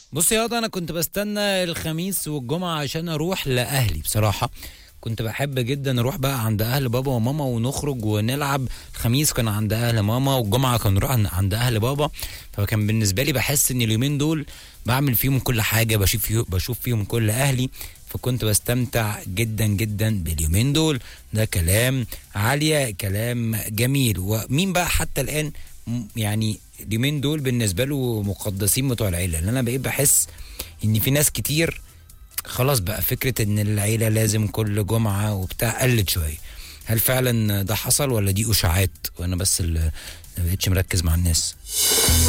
بص يا انا كنت بستنى الخميس والجمعه عشان اروح لاهلي بصراحه كنت بحب جدا اروح بقى عند اهل بابا وماما ونخرج ونلعب الخميس كان عند اهل ماما والجمعه كان نروح عند اهل بابا فكان بالنسبه لي بحس ان اليومين دول بعمل فيهم كل حاجه بشوف فيه بشوف فيهم كل اهلي فكنت بستمتع جدا جدا باليومين دول ده كلام عالية كلام جميل ومين بقى حتى الآن م- يعني اليومين دول بالنسبة له مقدسين بتوع العيلة لأن أنا بقيت بحس إن في ناس كتير خلاص بقى فكرة إن العيلة لازم كل جمعة وبتاع قلت شوية هل فعلا ده حصل ولا دي أشاعات وأنا بس اللي ما بقتش مركز مع الناس